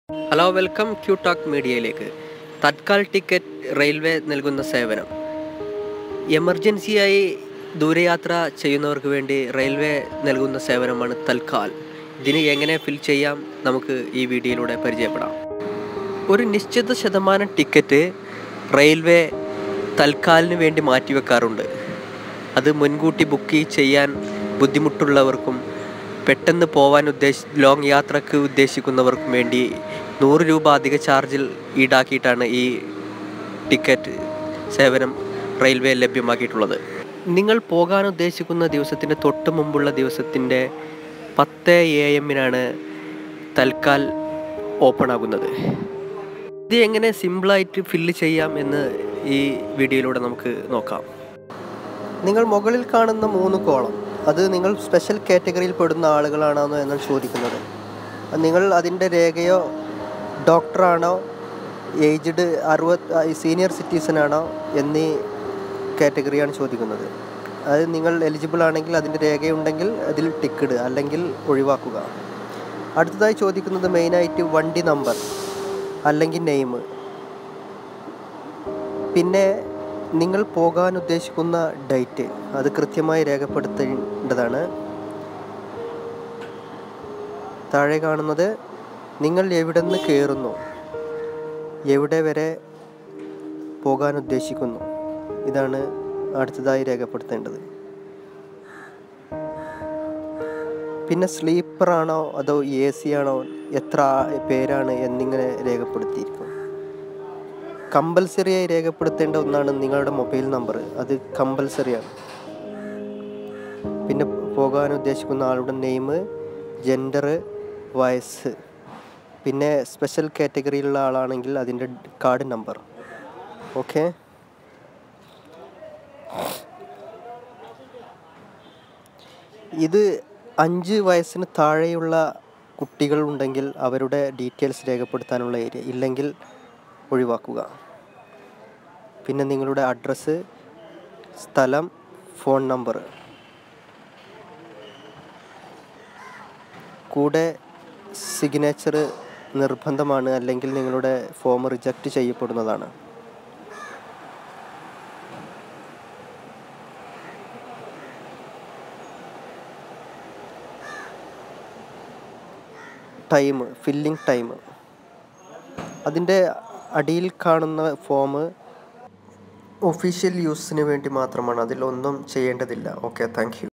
hello welcome Q talk മീഡിയയിലേക്ക് Tatkal ticket railway നൽകുന്ന സേവനം എമർജൻസിയായി ദൂരയാത്ര ചെയ്യുന്നവർക്ക് വേണ്ടി റെയിൽവേ നൽകുന്ന സേവനമാണ് തൽക്കാൽ ഇതിന് എങ്ങനെ ഫിൽ ചെയ്യാം നമുക്ക് ഈ വീഡിയോയിലൂടെ പരിചയപ്പെടാം ഒരു നിശ്ചിത ശതമാനം ടിക്കറ്റ് റെയിൽവേ തൽക്കാലിന് വേണ്ടി മാറ്റിവെക്കാറുണ്ട് അത് മുൻകൂട്ടി ബുക്ക് ചെയ്യാൻ ബുദ്ധിമുട്ടുള്ളവർക്കും പെട്ടെന്ന് പോവാൻ ഉദ്ദേശ ലോങ് യാത്രക്ക് ഉദ്ദേശിക്കുന്നവർക്കും വേണ്ടി നൂറ് രൂപ അധിക ചാർജിൽ ഈടാക്കിയിട്ടാണ് ഈ ടിക്കറ്റ് സേവനം റെയിൽവേ ലഭ്യമാക്കിയിട്ടുള്ളത് നിങ്ങൾ പോകാൻ ഉദ്ദേശിക്കുന്ന ദിവസത്തിൻ്റെ തൊട്ട് മുമ്പുള്ള ദിവസത്തിൻ്റെ പത്ത് എ എമ്മിനാണ് തൽക്കാൽ ഓപ്പൺ ആകുന്നത് ഇത് എങ്ങനെ സിമ്പിളായിട്ട് ഫില്ല് ചെയ്യാം എന്ന് ഈ വീഡിയോയിലൂടെ നമുക്ക് നോക്കാം നിങ്ങൾ മുകളിൽ കാണുന്ന മൂന്ന് കോളം അത് നിങ്ങൾ സ്പെഷ്യൽ കാറ്റഗറിയിൽ പെടുന്ന ആളുകളാണോ എന്നാണ് ചോദിക്കുന്നത് നിങ്ങൾ അതിൻ്റെ രേഖയോ ഡോക്ടറാണോ ഏജ്ഡ് അറുപത് സീനിയർ സിറ്റിസൺ ആണോ എന്നീ കാറ്റഗറിയാണ് ചോദിക്കുന്നത് അത് നിങ്ങൾ എലിജിബിൾ ആണെങ്കിൽ അതിൻ്റെ രേഖയുണ്ടെങ്കിൽ അതിൽ ടിക്കിട് അല്ലെങ്കിൽ ഒഴിവാക്കുക അടുത്തതായി ചോദിക്കുന്നത് മെയിനായിട്ട് വണ്ടി നമ്പർ അല്ലെങ്കിൽ നെയിം പിന്നെ നിങ്ങൾ പോകാൻ ഉദ്ദേശിക്കുന്ന ഡേറ്റ് അത് കൃത്യമായി രേഖപ്പെടുത്തേണ്ടതാണ് താഴെ കാണുന്നത് നിങ്ങൾ എവിടെ നിന്ന് കയറുന്നു എവിടെ വരെ പോകാൻ ഉദ്ദേശിക്കുന്നു ഇതാണ് അടുത്തതായി രേഖപ്പെടുത്തേണ്ടത് പിന്നെ സ്ലീപ്പറാണോ അതോ എ സി ആണോ എത്ര പേരാണ് എന്നിങ്ങനെ രേഖപ്പെടുത്തിയിരിക്കും കമ്പൽസറിയായി രേഖപ്പെടുത്തേണ്ട ഒന്നാണ് നിങ്ങളുടെ മൊബൈൽ നമ്പർ അത് കമ്പൽസറിയാണ് പിന്നെ പോകാൻ ഉദ്ദേശിക്കുന്ന ആളുടെ നെയിം ജെൻഡർ വയസ്സ് പിന്നെ സ്പെഷ്യൽ കാറ്റഗറിയിലുള്ള ആളാണെങ്കിൽ അതിൻ്റെ കാർഡ് നമ്പർ ഓക്കെ ഇത് അഞ്ച് വയസ്സിന് താഴെയുള്ള കുട്ടികൾ ഉണ്ടെങ്കിൽ അവരുടെ ഡീറ്റെയിൽസ് രേഖപ്പെടുത്താനുള്ള ഏരിയ ഇല്ലെങ്കിൽ ഒഴിവാക്കുക പിന്നെ നിങ്ങളുടെ അഡ്രസ്സ് സ്ഥലം ഫോൺ നമ്പർ കൂടെ സിഗ്നേച്ചർ നിർബന്ധമാണ് അല്ലെങ്കിൽ നിങ്ങളുടെ ഫോം റിജക്റ്റ് ചെയ്യപ്പെടുന്നതാണ് ടൈം ഫില്ലിംഗ് ടൈം അതിൻ്റെ അടിയിൽ കാണുന്ന ഫോം ഒഫീഷ്യൽ യൂസിന് വേണ്ടി മാത്രമാണ് അതിലൊന്നും ചെയ്യേണ്ടതില്ല ഓക്കെ താങ്ക് യു